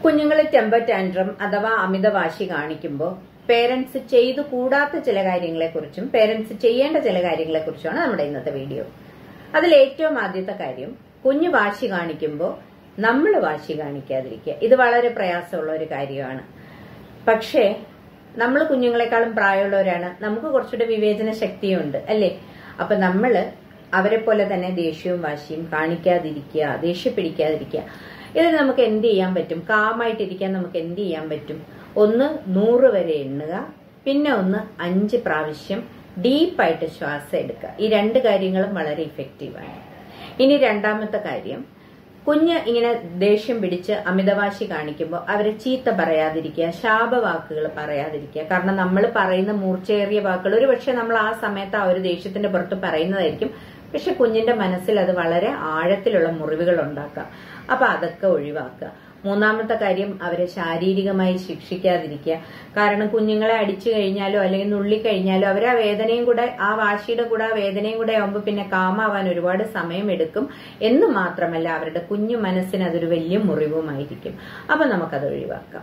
കുഞ്ഞുങ്ങൾ temper tantrum അഥവാ അമിതവാശി കാണിക്കുമ്പോൾ പേരൻസ് ചെയ്തു കൂടാത്ത ചില കാര്യങ്ങളെക്കുറിച്ചും പേരൻസ് ചെയ്യേണ്ട ചില കാര്യങ്ങളെക്കുറിച്ചുമാണ് നമ്മുടെ ഇന്നത്തെ വീഡിയോ അതിൽ ഏറ്റവും ആദ്യത്തെ കാര്യം കുഞ്ഞു വാശി കാണിക്കുമ്പോൾ നമ്മൾ വാശി കാണിക്കാതിരിക്കുക ഇത് വളരെ പ്രയാസമുള്ള ഒരു കാര്യമാണ് പക്ഷേ നമ്മൾ കുഞ്ഞുങ്ങളെക്കാളും പ്രായമുള്ളവരാണ് നമുക്ക് കുറച്ചുകൂടെ വിവേചന ശക്തിയുണ്ട് അല്ലേ അപ്പൊ നമ്മള് അവരെ പോലെ തന്നെ ദേഷ്യവും വാശിയും കാണിക്കാതിരിക്കുക ദേഷ്യം പിടിക്കാതിരിക്കുക ഇതിന് നമുക്ക് എന്ത് ചെയ്യാൻ പറ്റും കാമായിട്ടിരിക്കാൻ നമുക്ക് എന്ത് ചെയ്യാൻ പറ്റും ഒന്ന് നൂറ് വരെ എണ്ണുക പിന്നെ ഒന്ന് അഞ്ച് പ്രാവശ്യം ഡീപ്പായിട്ട് ശ്വാസം എടുക്കുക ഈ രണ്ട് കാര്യങ്ങളും വളരെ ഇഫക്റ്റീവാണ് ഇനി രണ്ടാമത്തെ കാര്യം കുഞ്ഞ് ഇങ്ങനെ ദേഷ്യം പിടിച്ച് അമിതവാശി കാണിക്കുമ്പോൾ അവരെ ചീത്ത പറയാതിരിക്കുക ശാപവാക്കുകൾ പറയാതിരിക്കുക കാരണം നമ്മൾ പറയുന്ന മൂർച്ചയേറിയ വാക്കുകൾ ഒരു പക്ഷെ നമ്മൾ ആ സമയത്ത് ആ ഒരു ദേഷ്യത്തിന്റെ പുറത്ത് പറയുന്നതായിരിക്കും പക്ഷെ കുഞ്ഞിന്റെ മനസ്സിൽ അത് വളരെ ആഴത്തിലുള്ള മുറിവുകൾ ഉണ്ടാക്കാം അപ്പൊ അതൊക്കെ ഒഴിവാക്കുക മൂന്നാമത്തെ കാര്യം അവരെ ശാരീരികമായി ശിക്ഷിക്കാതിരിക്കുക കാരണം കുഞ്ഞുങ്ങളെ അടിച്ചു കഴിഞ്ഞാലോ അല്ലെങ്കിൽ നുള്ളിക്കഴിഞ്ഞാലോ അവർ ആ വേദനയും കൂടെ ആ വാശിയുടെ കൂടെ ആ വേദനയും കൂടെ ആവുമ്പോൾ പിന്നെ കാമാവാൻ ഒരുപാട് സമയമെടുക്കും എന്ന് മാത്രമല്ല അവരുടെ കുഞ്ഞു മനസ്സിന് അതൊരു വലിയ മുറിവുമായിരിക്കും അപ്പൊ നമുക്കത് ഒഴിവാക്കാം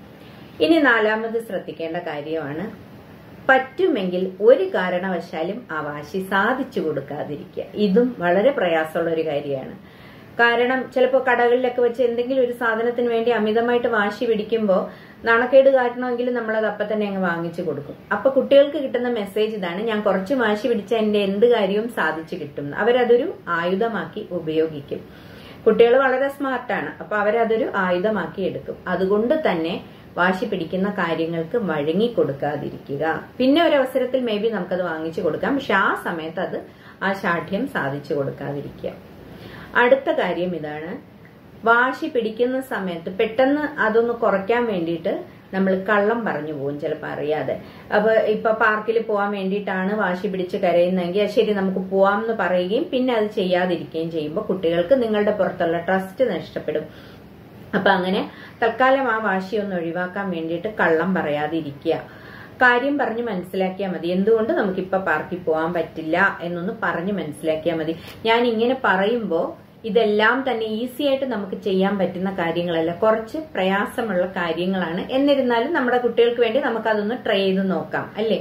ഇനി നാലാമത് ശ്രദ്ധിക്കേണ്ട കാര്യമാണ് പറ്റുമെങ്കിൽ ഒരു കാരണവശാലും ആ വാശി സാധിച്ചു കൊടുക്കാതിരിക്കുക ഇതും വളരെ പ്രയാസമുള്ള ഒരു കാര്യമാണ് കാരണം ചിലപ്പോൾ കടകളിലൊക്കെ വെച്ച് എന്തെങ്കിലും ഒരു സാധനത്തിന് വേണ്ടി അമിതമായിട്ട് വാശി പിടിക്കുമ്പോൾ നാണക്കേട് കാട്ടണമെങ്കിൽ നമ്മൾ അത് അപ്പം തന്നെ അങ്ങ് വാങ്ങിച്ചു കൊടുക്കും അപ്പൊ കുട്ടികൾക്ക് കിട്ടുന്ന മെസ്സേജ് ഇതാണ് ഞാൻ കുറച്ച് വാശി പിടിച്ച എന്റെ എന്ത് കാര്യവും സാധിച്ചു കിട്ടും അവരതൊരു ആയുധമാക്കി ഉപയോഗിക്കും കുട്ടികൾ വളരെ സ്മാർട്ടാണ് അപ്പൊ അവരതൊരു ആയുധമാക്കി എടുക്കും അതുകൊണ്ട് തന്നെ വാശി പിടിക്കുന്ന കാര്യങ്ങൾക്ക് വഴങ്ങി കൊടുക്കാതിരിക്കുക പിന്നെ ഒരു അവസരത്തിൽ മേ ബി നമുക്കത് വാങ്ങിച്ചു കൊടുക്കാം പക്ഷെ ആ സമയത്ത് അത് ആ ശാഠ്യം സാധിച്ചു കൊടുക്കാതിരിക്കുക അടുത്ത കാര്യം ഇതാണ് വാശി പിടിക്കുന്ന സമയത്ത് പെട്ടെന്ന് അതൊന്ന് കുറയ്ക്കാൻ വേണ്ടിയിട്ട് നമ്മൾ കള്ളം പറഞ്ഞു പോകും ചിലപ്പോൾ അറിയാതെ അപ്പൊ ഇപ്പൊ പാർക്കിൽ പോകാൻ വേണ്ടിയിട്ടാണ് വാശി പിടിച്ച് കരയുന്നതെങ്കിൽ ശരി നമുക്ക് പോവാം എന്ന് പറയുകയും പിന്നെ അത് ചെയ്യാതിരിക്കുകയും ചെയ്യുമ്പോൾ കുട്ടികൾക്ക് നിങ്ങളുടെ പുറത്തുള്ള ട്രസ്റ്റ് നഷ്ടപ്പെടും അപ്പൊ അങ്ങനെ തൽക്കാലം ആ വാശി ഒന്ന് ഒഴിവാക്കാൻ വേണ്ടിയിട്ട് കള്ളം പറയാതിരിക്കുക കാര്യം പറഞ്ഞ് മനസ്സിലാക്കിയാൽ മതി എന്തുകൊണ്ട് നമുക്കിപ്പോ പാർക്കിൽ പോകാൻ പറ്റില്ല എന്നൊന്ന് പറഞ്ഞ് മനസ്സിലാക്കിയാൽ മതി ഞാൻ ഇങ്ങനെ പറയുമ്പോൾ ഇതെല്ലാം തന്നെ ഈസി ആയിട്ട് നമുക്ക് ചെയ്യാൻ പറ്റുന്ന കാര്യങ്ങളല്ല കുറച്ച് പ്രയാസമുള്ള കാര്യങ്ങളാണ് എന്നിരുന്നാലും നമ്മുടെ കുട്ടികൾക്ക് വേണ്ടി നമുക്കതൊന്ന് ട്രൈ ചെയ്ത് നോക്കാം അല്ലേ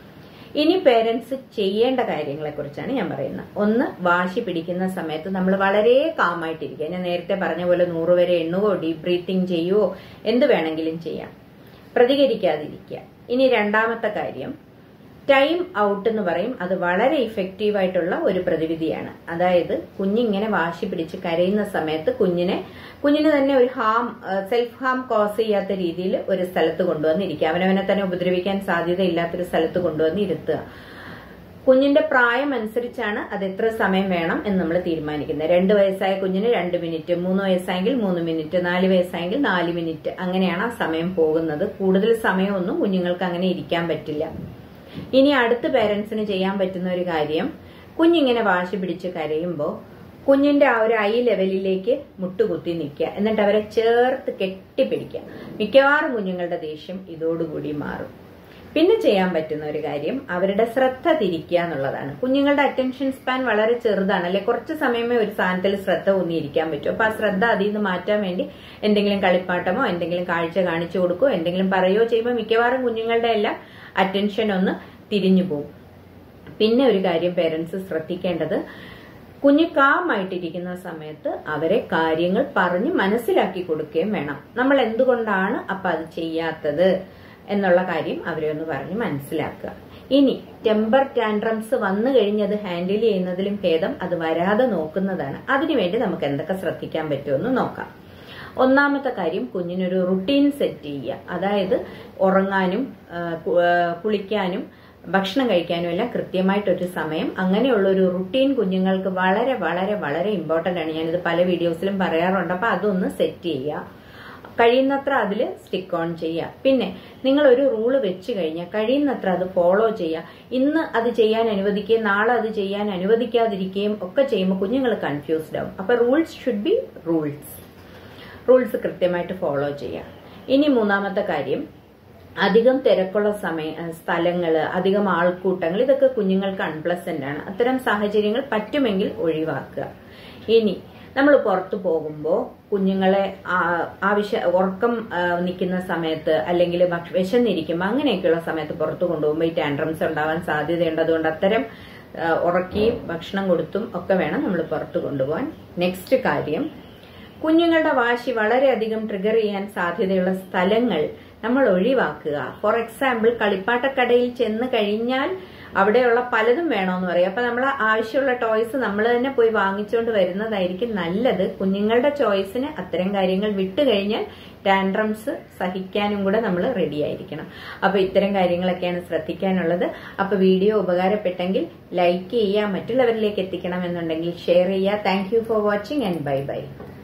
ഇനി പേരൻസ് ചെയ്യേണ്ട കാര്യങ്ങളെ കുറിച്ചാണ് ഞാൻ പറയുന്നത് ഒന്ന് വാശി പിടിക്കുന്ന സമയത്ത് നമ്മൾ വളരെ കാമായിട്ടിരിക്കുക ഞാൻ നേരത്തെ പറഞ്ഞ പോലെ നൂറ് വരെ എണ്ണുകയോ ഡീപ് ബ്രീത്തിങ് ചെയ്യുവോ എന്ത് വേണമെങ്കിലും ചെയ്യാം പ്രതികരിക്കാതിരിക്കുക ഇനി രണ്ടാമത്തെ കാര്യം ടൈം ഔട്ട് എന്ന് പറയും അത് വളരെ ഇഫക്റ്റീവ് ആയിട്ടുള്ള ഒരു പ്രതിവിധിയാണ് അതായത് കുഞ്ഞിങ്ങനെ വാശി പിടിച്ച് കരയുന്ന സമയത്ത് കുഞ്ഞിനെ കുഞ്ഞിന് തന്നെ ഒരു ഹാം സെൽഫ് ഹാം കോസ് ചെയ്യാത്ത രീതിയിൽ ഒരു സ്ഥലത്ത് കൊണ്ടുവന്നിരിക്കുക അവനവനെ തന്നെ ഉപദ്രവിക്കാൻ സാധ്യതയില്ലാത്തൊരു സ്ഥലത്ത് കൊണ്ടുവന്ന് ഇരുത്തുക കുഞ്ഞിന്റെ പ്രായം അനുസരിച്ചാണ് അത് എത്ര സമയം വേണം എന്ന് നമ്മൾ തീരുമാനിക്കുന്നത് രണ്ട് വയസ്സായ കുഞ്ഞിന് രണ്ട് മിനിറ്റ് മൂന്ന് വയസ്സായെങ്കിൽ മൂന്ന് മിനിറ്റ് നാല് വയസ്സായെങ്കിൽ നാല് മിനിറ്റ് അങ്ങനെയാണ് ആ സമയം പോകുന്നത് കൂടുതൽ സമയമൊന്നും കുഞ്ഞുങ്ങൾക്ക് അങ്ങനെ ഇരിക്കാൻ പറ്റില്ല ഇനി അടുത്ത പേരൻസിന് ചെയ്യാൻ പറ്റുന്ന ഒരു കാര്യം കുഞ്ഞിങ്ങനെ വാശി പിടിച്ച് കരയുമ്പോൾ കുഞ്ഞിന്റെ ആ ഒരു ഐ ലെവലിലേക്ക് മുട്ടുകുത്തി നിൽക്കുക എന്നിട്ട് അവരെ ചേർത്ത് കെട്ടിപ്പിടിക്കുക മിക്കവാറും കുഞ്ഞുങ്ങളുടെ ദേഷ്യം ഇതോടുകൂടി മാറും പിന്നെ ചെയ്യാൻ പറ്റുന്ന ഒരു കാര്യം അവരുടെ ശ്രദ്ധ തിരിക്കുക എന്നുള്ളതാണ് കുഞ്ഞുങ്ങളുടെ അറ്റൻഷൻ സ്പാൻ വളരെ ചെറുതാണ് അല്ലെ കുറച്ച് സമയമേ ഒരു സാധനത്തിൽ ശ്രദ്ധ ഊന്നിയിരിക്കാൻ പറ്റും അപ്പൊ ആ ശ്രദ്ധ അതിൽ നിന്ന് മാറ്റാൻ വേണ്ടി എന്തെങ്കിലും കളിപ്പാട്ടമോ എന്തെങ്കിലും കാഴ്ച കാണിച്ചു കൊടുക്കുകയോ എന്തെങ്കിലും പറയുകയോ ചെയ്യുമ്പോൾ മിക്കവാറും കുഞ്ഞുങ്ങളുടെ എല്ലാം അറ്റൻഷൻ ഒന്ന് തിരിഞ്ഞു പോകും പിന്നെ ഒരു കാര്യം പേരൻസ് ശ്രദ്ധിക്കേണ്ടത് കുഞ്ഞ് കാമായിട്ടിരിക്കുന്ന സമയത്ത് അവരെ കാര്യങ്ങൾ പറഞ്ഞ് മനസ്സിലാക്കി കൊടുക്കുകയും വേണം നമ്മൾ എന്തുകൊണ്ടാണ് അപ്പൊ അത് ചെയ്യാത്തത് എന്നുള്ള കാര്യം അവരെ ഒന്ന് പറഞ്ഞ് മനസ്സിലാക്കുക ഇനി ടെമ്പർ ടാൻഡ്രംസ് വന്നു കഴിഞ്ഞത് ഹാൻഡിൽ ചെയ്യുന്നതിലും ഭേദം അത് വരാതെ നോക്കുന്നതാണ് അതിനുവേണ്ടി നമുക്ക് എന്തൊക്കെ ശ്രദ്ധിക്കാൻ പറ്റുമെന്ന് നോക്കാം ഒന്നാമത്തെ കാര്യം കുഞ്ഞിനൊരു റുട്ടീൻ സെറ്റ് ചെയ്യുക അതായത് ഉറങ്ങാനും കുളിക്കാനും ഭക്ഷണം കഴിക്കാനും എല്ലാം കൃത്യമായിട്ടൊരു സമയം അങ്ങനെയുള്ള ഒരു റുട്ടീൻ കുഞ്ഞുങ്ങൾക്ക് വളരെ വളരെ വളരെ ഇമ്പോർട്ടന്റ് ആണ് ഞാനിത് പല വീഡിയോസിലും പറയാറുണ്ട് അപ്പൊ അതൊന്ന് സെറ്റ് ചെയ്യുക കഴിയുന്നത്ര അതിൽ സ്റ്റിക്ക് ഓൺ ചെയ്യുക പിന്നെ നിങ്ങൾ ഒരു റൂള് വെച്ച് കഴിഞ്ഞാൽ കഴിയുന്നത്ര അത് ഫോളോ ചെയ്യുക ഇന്ന് അത് ചെയ്യാൻ അനുവദിക്കുകയും നാളെ അത് ചെയ്യാൻ അനുവദിക്കാതിരിക്കുകയും ഒക്കെ ചെയ്യുമ്പോൾ കുഞ്ഞുങ്ങൾ കൺഫ്യൂസ്ഡ് ആവും അപ്പൊ rules should be rules rules കൃത്യമായിട്ട് ഫോളോ ചെയ്യുക ഇനി മൂന്നാമത്തെ കാര്യം അധികം തിരക്കുള്ള സമയ സ്ഥലങ്ങൾ അധികം ആൾക്കൂട്ടങ്ങൾ ഇതൊക്കെ കുഞ്ഞുങ്ങൾക്ക് അൺപ്ലസന്റ് ആണ് അത്തരം സാഹചര്യങ്ങൾ പറ്റുമെങ്കിൽ ഒഴിവാക്കുക ഇനി നമ്മൾ പുറത്തു പോകുമ്പോൾ കുഞ്ഞുങ്ങളെ ആ- ആവശ്യ ഉറക്കം നിൽക്കുന്ന സമയത്ത് അല്ലെങ്കിൽ ഭക്ഷ വിശന്നിരിക്കുമ്പോൾ അങ്ങനെയൊക്കെയുള്ള സമയത്ത് പുറത്തു കൊണ്ടുപോകുമ്പോൾ ഈ ടാൻഡ്രംസ് ഉണ്ടാവാൻ സാധ്യതയുണ്ട് അതുകൊണ്ട് അത്തരം ആ, ഉറക്കിയും ഭക്ഷണം കൊടുത്തും ഒക്കെ വേണം നമ്മൾ പുറത്തു കൊണ്ടുപോകാൻ നെക്സ്റ്റ് കാര്യം കുഞ്ഞുങ്ങളുടെ വാശി വളരെയധികം ട്രിഗർ ചെയ്യാൻ സാധ്യതയുള്ള സ്ഥലങ്ങൾ നമ്മൾ ഒഴിവാക്കുക ഫോർ എക്സാമ്പിൾ കളിപ്പാട്ടക്കടയിൽ ചെന്ന് കഴിഞ്ഞാൽ അവിടെയുള്ള പലതും വേണമെന്ന് പറയും അപ്പൊ നമ്മൾ ആവശ്യമുള്ള ടോയ്സ് നമ്മൾ തന്നെ പോയി വാങ്ങിച്ചുകൊണ്ട് വരുന്നതായിരിക്കും നല്ലത് കുഞ്ഞുങ്ങളുടെ ചോയ്സിന് അത്തരം കാര്യങ്ങൾ വിട്ടുകഴിഞ്ഞാൽ ടാൻഡ്രംസ് സഹിക്കാനും കൂടെ നമ്മൾ റെഡി ആയിരിക്കണം അപ്പൊ ഇത്തരം കാര്യങ്ങളൊക്കെയാണ് ശ്രദ്ധിക്കാനുള്ളത് അപ്പൊ വീഡിയോ ഉപകാരപ്പെട്ടെങ്കിൽ ലൈക്ക് ചെയ്യുക മറ്റുള്ളവരിലേക്ക് എത്തിക്കണം എന്നുണ്ടെങ്കിൽ ഷെയർ ചെയ്യുക thank you for watching and bye by